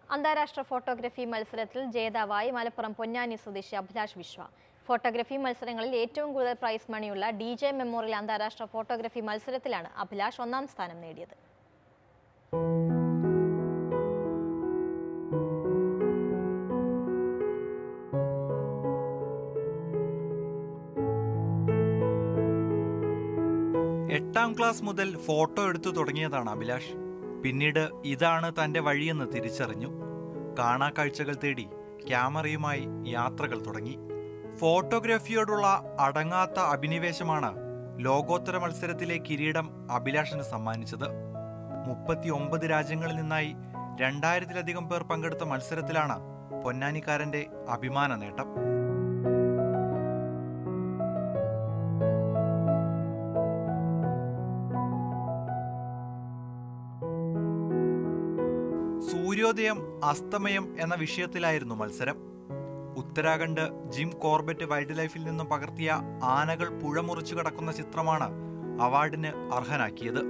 അന്താരാഷ്ട്ര ഫോട്ടോഗ്രഫി മത്സരത്തിൽ ജേതാവായി മലപ്പുറം പൊന്നാനി സ്വദേശി അഭിലാഷ് വിശ്വ ഫോട്ടോഗ്രഫി മത്സരങ്ങളിൽ ഏറ്റവും കൂടുതൽ പ്രൈസ് മണിയുള്ള ഡി ജെ മെമ്മോറിയൽ അന്താരാഷ്ട്ര ഫോട്ടോഗ്രഫി മത്സരത്തിലാണ് അഭിലാഷ് ഒന്നാം സ്ഥാനം നേടിയത് എട്ടാം ക്ലാസ് മുതൽ ഫോട്ടോ എടുത്തു തുടങ്ങിയതാണ് അഭിലാഷ് പിന്നീട് ഇതാണ് തന്റെ വഴിയെന്ന് തിരിച്ചറിഞ്ഞു കാണാ കാഴ്ചകൾ തേടി ക്യാമറയുമായി യാത്രകൾ തുടങ്ങി ഫോട്ടോഗ്രാഫിയോടുള്ള അടങ്ങാത്ത അഭിനിവേശമാണ് ലോകോത്തര മത്സരത്തിലെ കിരീടം അഭിലാഷിന് സമ്മാനിച്ചത് മുപ്പത്തിയൊമ്പത് രാജ്യങ്ങളിൽ നിന്നായി രണ്ടായിരത്തിലധികം പേർ പങ്കെടുത്ത മത്സരത്തിലാണ് പൊന്നാനിക്കാരന്റെ അഭിമാന നേട്ടം സൂര്യോദയം അസ്തമയം എന്ന വിഷയത്തിലായിരുന്നു മത്സരം ഉത്തരാഖണ്ഡ് ജിം കോർബറ്റ് വൈൽഡ് ലൈഫിൽ നിന്നും പകർത്തിയ ആനകൾ പുഴ മുറിച്ചു കടക്കുന്ന ചിത്രമാണ് അവാർഡിന് അർഹനാക്കിയത്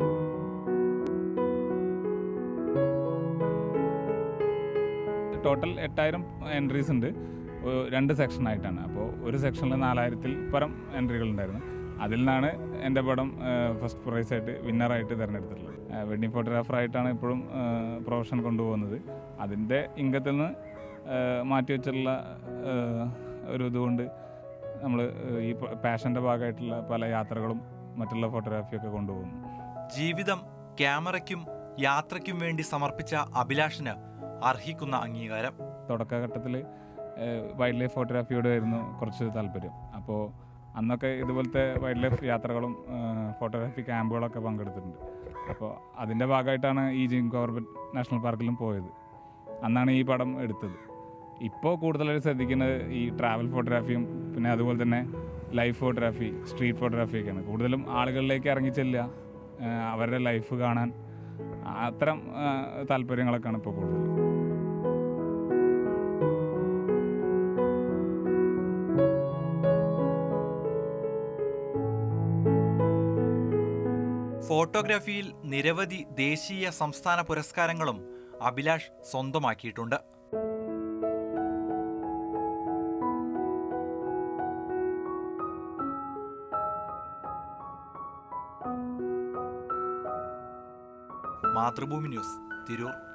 ടോട്ടൽ എട്ടായിരം എൻട്രീസ് ഉണ്ട് ഒ- രണ്ട് സെക്ഷനായിട്ടാണ് അപ്പോൾ ഒരു സെക്ഷനിൽ നാലായിരത്തിൽ പരം എൻട്രികൾ ഉണ്ടായിരുന്നു അതിൽ നിന്നാണ് എൻ്റെ പടം ഫസ്റ്റ് പ്രൈസായിട്ട് വിന്നറായിട്ട് തിരഞ്ഞെടുത്തിട്ടുള്ളത് വെഡിങ് ഫോട്ടോഗ്രാഫറായിട്ടാണ് ഇപ്പോഴും പ്രൊഫഷൻ കൊണ്ടുപോകുന്നത് അതിൻ്റെ ഇംഗത്തിൽ നിന്ന് മാറ്റി വെച്ചിട്ടുള്ള ഒരു ഇതുകൊണ്ട് നമ്മൾ ഈ പാഷൻ്റെ ഭാഗമായിട്ടുള്ള പല യാത്രകളും മറ്റുള്ള ഫോട്ടോഗ്രാഫിയൊക്കെ കൊണ്ടുപോകുന്നു ജീവിതം ക്യാമറയ്ക്കും യാത്രയ്ക്കും വേണ്ടി സമർപ്പിച്ച അഭിലാഷിന് അർഹിക്കുന്ന അംഗീകാരം തുടക്കഘട്ടത്തിൽ വൈൽഡ് ലൈഫ് ഫോട്ടോഗ്രാഫിയോടായിരുന്നു കുറച്ച് താല്പര്യം അപ്പോൾ അന്നൊക്കെ ഇതുപോലത്തെ വൈൽഡ് ലൈഫ് യാത്രകളും ഫോട്ടോഗ്രാഫി ക്യാമ്പുകളൊക്കെ പങ്കെടുത്തിട്ടുണ്ട് അപ്പോൾ അതിൻ്റെ ഭാഗമായിട്ടാണ് ഈ ജിം കോർബറ്റ് നാഷണൽ പാർക്കിലും പോയത് അന്നാണ് ഈ പടം എടുത്തത് ഇപ്പോൾ കൂടുതലായിട്ട് ശ്രദ്ധിക്കുന്നത് ഈ ട്രാവൽ ഫോട്ടോഗ്രാഫിയും പിന്നെ അതുപോലെ തന്നെ ലൈഫ് ഫോട്ടോഗ്രാഫി സ്ട്രീറ്റ് ഫോട്ടോഗ്രാഫിയൊക്കെയാണ് കൂടുതലും ആളുകളിലേക്ക് ഇറങ്ങി ചെല്ലുക ആ, അവരുടെ ലൈഫ് കാണാൻ അത്തരം ആ, താല്പര്യങ്ങളൊക്കെയാണ് ഇപ്പോൾ കൂടുതൽ ഫോട്ടോഗ്രാഫിയിൽ നിരവധി ദേശീയ സംസ്ഥാന പുരസ്കാരങ്ങളും അഭിലാഷ് സ്വന്തമാക്കിയിട്ടുണ്ട് മാതൃഭൂമി ന്യൂസ് തിരൂർ